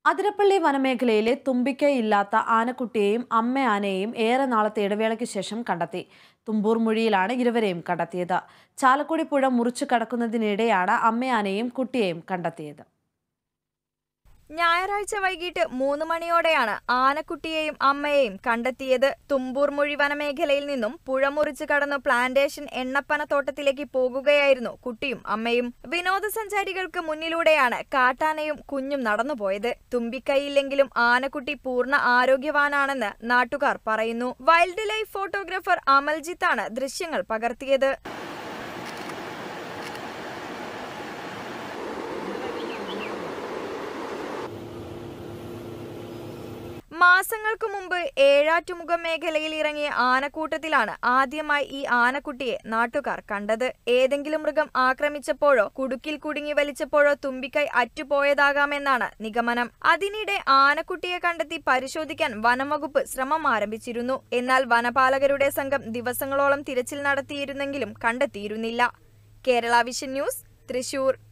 അതിരപ്പള്ളി വനമേഖലയിലെ തുമ്പിക്കൈയില്ലാത്ത ആനക്കുട്ടിയെയും അമ്മ ആനയെയും ഏറെ നാളത്തെ ഇടവേളയ്ക്ക് ശേഷം കണ്ടെത്തി തുമ്പൂർ മുഴിയിലാണ് ഇരുവരെയും കണ്ടെത്തിയത് ചാലക്കുടി പുഴ മുറിച്ചു കടക്കുന്നതിനിടെയാണ് അമ്മയാനയും കുട്ടിയെയും കണ്ടെത്തിയത് ഞായറാഴ്ച വൈകിട്ട് മൂന്ന് മണിയോടെയാണ് ആനക്കുട്ടിയെയും അമ്മയെയും കണ്ടെത്തിയത് തുമ്പൂർ മുഴി വനമേഖലയിൽ നിന്നും പുഴ മുറിച്ച് കടന്ന് പ്ലാന്റേഷൻ എണ്ണപ്പന തോട്ടത്തിലേക്ക് പോകുകയായിരുന്നു കുട്ടിയും അമ്മയും വിനോദസഞ്ചാരികൾക്ക് മുന്നിലൂടെയാണ് കാട്ടാനയും കുഞ്ഞും നടന്നുപോയത് തുമ്പിക്കൈയില്ലെങ്കിലും ആനക്കുട്ടി പൂർണ്ണ ആരോഗ്യവാനാണെന്ന് നാട്ടുകാർ പറയുന്നു വൈൽഡ് ലൈഫ് ഫോട്ടോഗ്രാഫർ അമൽജിത്താണ് ദൃശ്യങ്ങൾ പകർത്തിയത് മാസങ്ങൾക്ക് മുമ്പ് ഏഴാറ്റുമുഖം മേഖലയിൽ ഇറങ്ങിയ ആനക്കൂട്ടത്തിലാണ് ആദ്യമായി ഈ ആനക്കുട്ടിയെ നാട്ടുകാർ കണ്ടത് ഏതെങ്കിലും മൃഗം ആക്രമിച്ചപ്പോഴോ കുടുക്കിൽ കുടുങ്ങി വലിച്ചപ്പോഴോ തുമ്പിക്കൈ അറ്റുപോയതാകാമെന്നാണ് നിഗമനം അതിനിടെ ആനക്കുട്ടിയെ കണ്ടെത്തി പരിശോധിക്കാൻ വനംവകുപ്പ് ശ്രമം ആരംഭിച്ചിരുന്നു എന്നാൽ വനപാലകരുടെ സംഘം ദിവസങ്ങളോളം തിരച്ചിൽ നടത്തിയിരുന്നെങ്കിലും കണ്ടെത്തിയിരുന്നില്ല കേരള വിഷൻ ന്യൂസ് തൃശൂർ